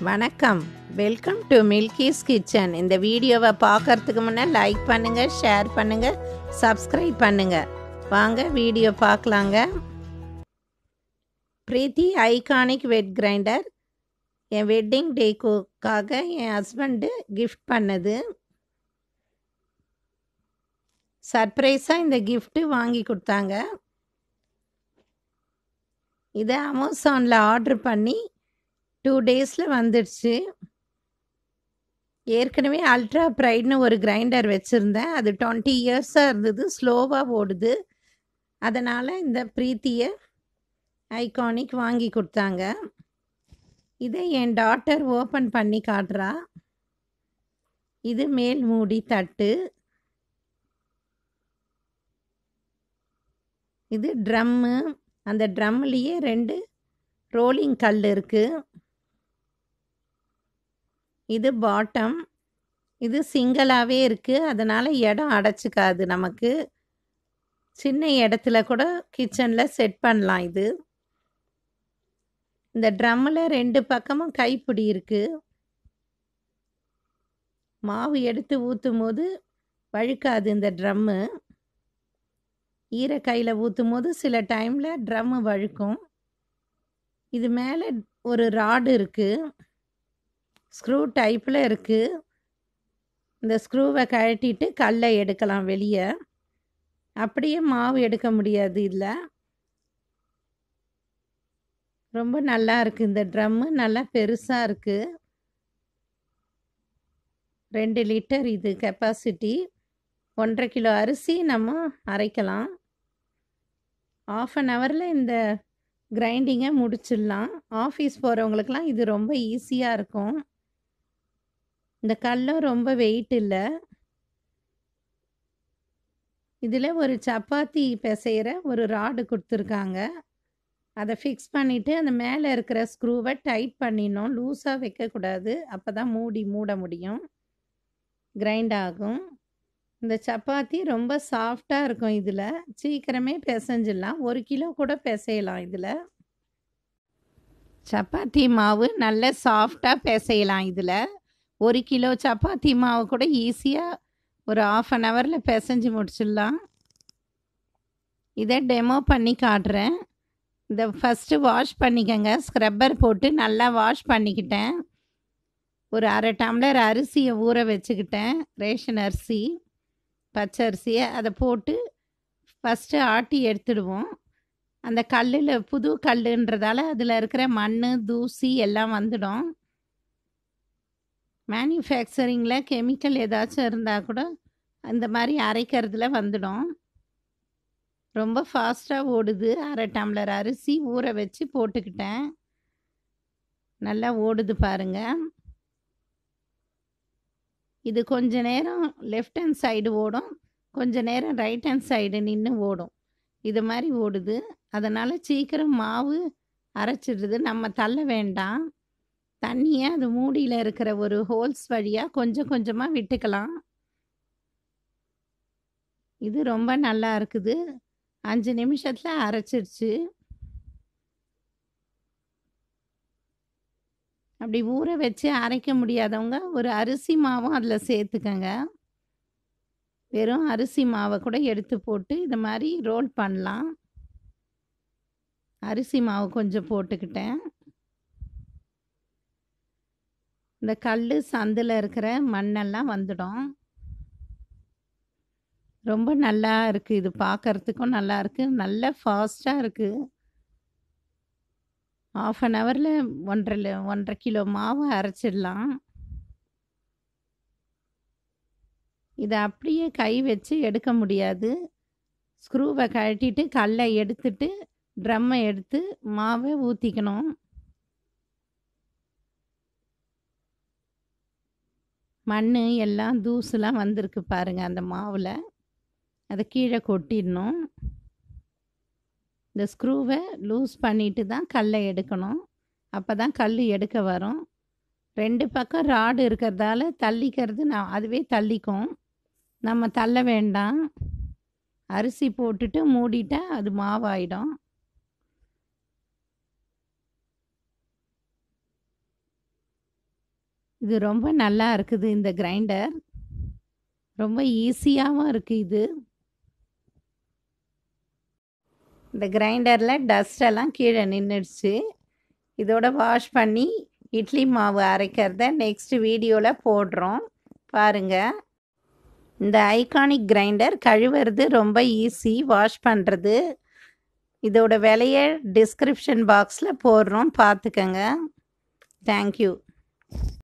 வணக்கம் welcome to மில்கிஸ் kitchen இந்த வீடியோவை பார்க்கறதுக்கு முன்னே லைக் பண்ணுங்க ஷேர் பண்ணுங்க சப்ஸ்கிரைப் பண்ணுங்க வாங்க வீடியோ பார்க்கலாங்க பிரீத்தி ஐகானிக் வெட் கிரைண்டர் என் வெட்டிங் டேக்குக்காக என் ஹஸ்பண்டு கிஃப்ட் பண்ணது சர்ப்ரைஸாக இந்த கிஃப்ட்டு வாங்கி கொடுத்தாங்க இதை அமேசானில் ஆர்டர் பண்ணி டூ டேஸில் வந்துடுச்சு ஏற்கனவே அல்ட்ரா ப்ரைட்னு ஒரு கிரைண்டர் வச்சுருந்தேன் அது டுவெண்ட்டி இயர்ஸாக இருந்தது ஸ்லோவாக ஓடுது அதனால் இந்த ப்ரீத்தியை ஐகானிக் வாங்கி கொடுத்தாங்க இதை என் டாட்டர் ஓப்பன் பண்ணி காட்டுறா இது மேல் மூடி தட்டு இது ட்ரம்மு அந்த ட்ரம்லேயே ரெண்டு ரோலிங் கல் இருக்குது இது பாட்டம் இது சிங்கிளாகவே இருக்குது அதனால் இடம் அடைச்சிக்காது நமக்கு சின்ன இடத்துல கூட கிச்சனில் செட் பண்ணலாம் இது இந்த ட்ரம்மில் ரெண்டு பக்கமும் கைப்பிடி இருக்குது மாவு எடுத்து ஊற்றும் போது வழுக்காது இந்த ட்ரம்மு ஈர கையில் ஊற்றும் போது சில டைமில் ட்ரம்மு வழுக்கும் இது மேலே ஒரு ராடு இருக்குது ஸ்க்ரூ டைப்பில் இருக்குது இந்த ஸ்க்ரூவை கழட்டிட்டு கல்லை எடுக்கலாம் வெளியே அப்படியே மாவு எடுக்க முடியாது இதில் ரொம்ப நல்லா இருக்குது இந்த ட்ரம்மு நல்லா பெருசாக இருக்குது ரெண்டு லிட்டர் இது கெப்பாசிட்டி ஒன்றரை கிலோ அரிசி நம்ம அரைக்கலாம் ஆஃப் அன் ஹவரில் இந்த கிரைண்டிங்கை முடிச்சிடலாம் ஆஃபீஸ் போகிறவங்களுக்கெல்லாம் இது ரொம்ப ஈஸியாக இருக்கும் இந்த கல்லும் ரொம்ப வெயிட் இல்லை இதில் ஒரு சப்பாத்தி பிசைகிற ஒரு ராடு கொடுத்துருக்காங்க அதை ஃபிக்ஸ் பண்ணிவிட்டு அந்த மேலே இருக்கிற ஸ்க்ரூவை டைட் பண்ணிடணும் லூஸாக வைக்கக்கூடாது அப்போ தான் மூடி மூட முடியும் கிரைண்ட் ஆகும் இந்த சப்பாத்தி ரொம்ப சாஃப்டாக இருக்கும் இதில் சீக்கிரமே பிசைஞ்சிடலாம் ஒரு கிலோ கூட பிசையலாம் இதில் சப்பாத்தி மாவு நல்ல சாஃப்டாக பிசையலாம் இதில் ஒரு கிலோ சப்பாத்தி மாவு கூட ஈஸியாக ஒரு ஆஃப் அன் ஹவரில் பிசைஞ்சு முடிச்சிடலாம் இதை டெமோ பண்ணி காட்டுறேன் இதை ஃபஸ்ட்டு வாஷ் பண்ணிக்கங்க ஸ்க்ரப்பர் போட்டு நல்லா வாஷ் பண்ணிக்கிட்டேன் ஒரு அரை டம்ளர் அரிசியை ஊற வச்சுக்கிட்டேன் ரேஷன் அரிசி பச்சை அரிசியை அதை போட்டு ஃபஸ்ட்டு ஆட்டி எடுத்துடுவோம் அந்த கல்லில் புது கல்லுன்றதால அதில் இருக்கிற மண் தூசி எல்லாம் வந்துடும் மேனுஃபேக்சரிங்கில் கெமிக்கல் ஏதாச்சும் இருந்தால் கூட இந்த மாதிரி அரைக்கிறதுல வந்துடும் ரொம்ப ஃபாஸ்ட்டாக ஓடுது அரை டம்ளர் அரிசி ஊற வச்சு போட்டுக்கிட்டேன் நல்லா ஓடுது பாருங்கள் இது கொஞ்ச நேரம் லெஃப்ட் ஹேண்ட் சைடு ஓடும் கொஞ்ச நேரம் ரைட் ஹேண்ட் சைடு நின்று ஓடும் இது மாதிரி ஓடுது அதனால் சீக்கிரம் மாவு அரைச்சிடுது நம்ம தள்ள வேண்டாம் தண்ணியை அது மூடியில் இருக்கிற ஒரு ஹோல்ஸ் வழியாக கொஞ்சம் கொஞ்சமாக விட்டுக்கலாம் இது ரொம்ப நல்லா இருக்குது அஞ்சு நிமிஷத்தில் அரைச்சிருச்சு அப்படி ஊற வச்சு அரைக்க முடியாதவங்க ஒரு அரிசி மாவும் அதில் சேர்த்துக்கங்க வெறும் அரிசி மாவை கூட எடுத்து போட்டு இது மாதிரி ரோல் பண்ணலாம் அரிசி மாவு கொஞ்சம் போட்டுக்கிட்டேன் இந்த கல் சந்தில் இருக்கிற மண்ணெல்லாம் வந்துடும் ரொம்ப நல்லா இருக்குது இது பார்க்குறதுக்கும் நல்லா இருக்குது நல்ல ஃபாஸ்ட்டாக இருக்குது ஆஃப் அன் ஹவரில் ஒன்றரை ஒன்றரை கிலோ மாவு அரைச்சிடலாம் இதை அப்படியே கை வச்சு எடுக்க முடியாது ஸ்க்ரூவை கழட்டிட்டு கல்லை எடுத்துட்டு ட்ரம்மை எடுத்து மாவை ஊற்றிக்கணும் மண் எல்லாம் தூசுலாம் வந்திருக்கு பாருங்கள் அந்த மாவில் அதை கீழே கொட்டிடணும் இந்த ஸ்க்ரூவை லூஸ் பண்ணிட்டு தான் கல்லை எடுக்கணும் அப்போ தான் கல் எடுக்க வரும் ரெண்டு பக்கம் ராடு இருக்கிறதால தள்ளிக்கிறது நான் அதுவே தள்ளிக்கும் நம்ம தள்ள வேண்டாம் அரிசி போட்டுட்டு மூடிட்டா அது மாவாயிடும் இது ரொம்ப நல்லா இருக்குது இந்த கிரைண்டர் ரொம்ப ஈஸியாகவும் இருக்குது இது இந்த கிரைண்டரில் டஸ்ட் எல்லாம் கீழே நின்றுடுச்சு இதோட வாஷ் பண்ணி இட்லி மாவு அரைக்கிறத நெக்ஸ்ட் வீடியோவில் போடுறோம் பாருங்கள் இந்த ஐகானிக் கிரைண்டர் கழுவுறது ரொம்ப ஈஸி வாஷ் பண்ணுறது இதோட விலையை டிஸ்கிரிப்ஷன் பாக்ஸில் போடுறோம் பார்த்துக்கங்க தேங்க்யூ